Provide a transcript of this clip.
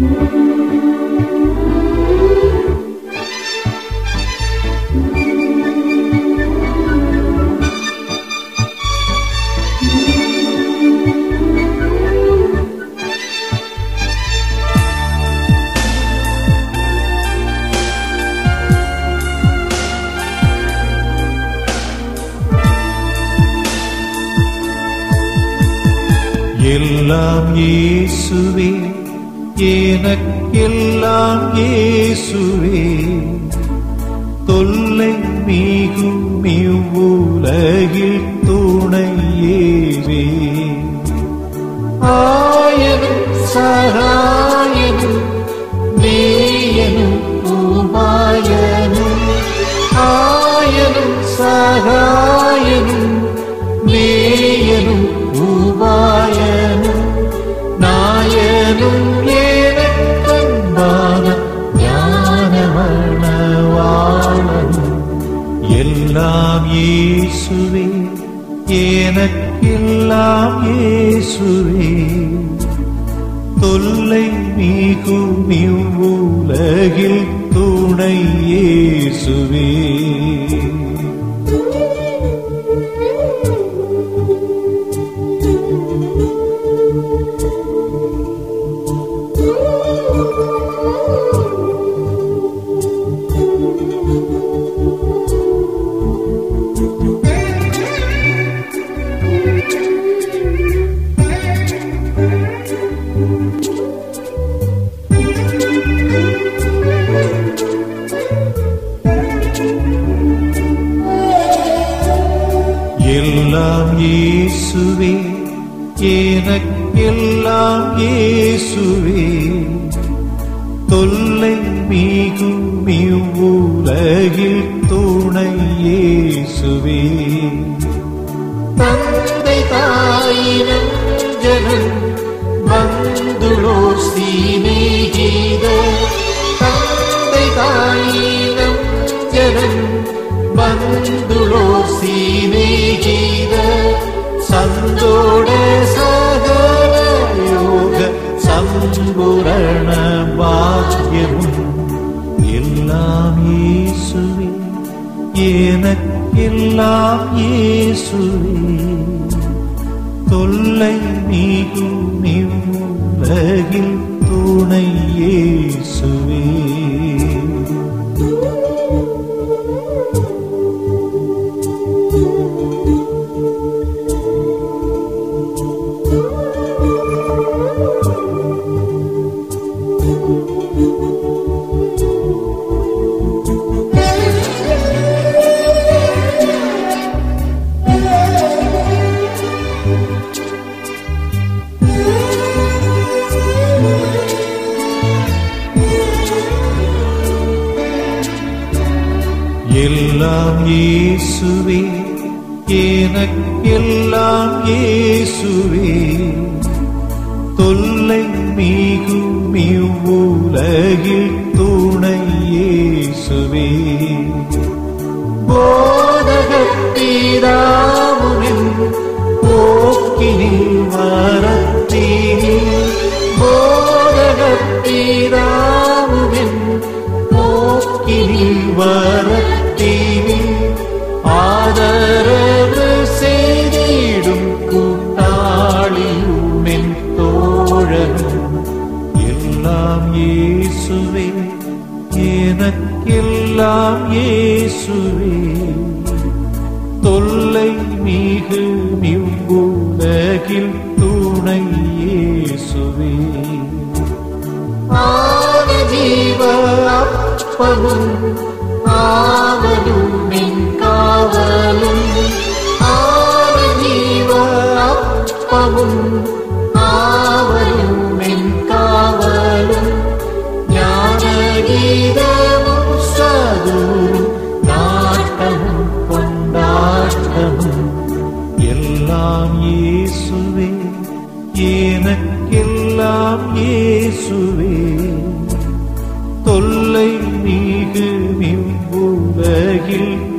எல்லாம் இயேசுவே எனக்கெல்லாம் இயேசுவே தொல்லை மிகும் இவ்வுலகில் துணையேவே ஆயனும் சகாயனும் நேயனும் உபாயனும் ஆயனும் சகாயனும் நேயனும் உபாயனும் நாயனும் ஏனக்கண்பான ஞானவளவாளனும் எல்லாம் இயேசுவே எனக்கெல்லாம் இயேசுவே தொல்லை மிகும் இவ்வுலகில் துணை இயேசுவே எல்லாம் இயேசுவே எனக்கெல்லாம் இயேசுவே தொல்லை மிகும் இவ்வுலகில் துணை இயேசுவே தந்தை தாயினம் ஜனம் பந்துளோர் சீனேகித தந்தை தாயினம் ஜனம் பந்துளோர் சீனேகித சந்தோட சகல யோக சம்பூரண பாக்கியமும் எல்லாம் இயேசுவே எனக்கெல்லாம் இயேசுவே தொல்லை மிகும் இவ்வுலகில் துணை இயேசுவே எல்லாம் இயேசுவே எனக்கெல்லாம் இயேசுவே தொல்லை மிகும் இவ்வுலகில் துணை இயேசுவே போதகத்தீராமுனின் போக்கினில் வரத்தீனில் போதகத்தீராமுனின் போக்கினில் வரத்தீனில் ஆதரவு செய்திடும் கூட்டாளியும் என் தோழனும் எல்லாம் இயேசுவே எனக்கெல்லாம் இயேசுவே தொல்லை மிகு இவ்வுலகில் துணை இயேசுவே ஆன ஜீவ அப்பமும் ஆவலும் என் காவலும் ஆன ஜீவ அப்பமும் ஆவலும் என் காவலும் ஞானகீதமும் சதுரும் நாட்டமும் கொண்டாட்டமும் எல்லாம் இயேசுவே எனக்கெல்லாம் இயேசுவே தொல்லை மிகு இவ்வுலகில்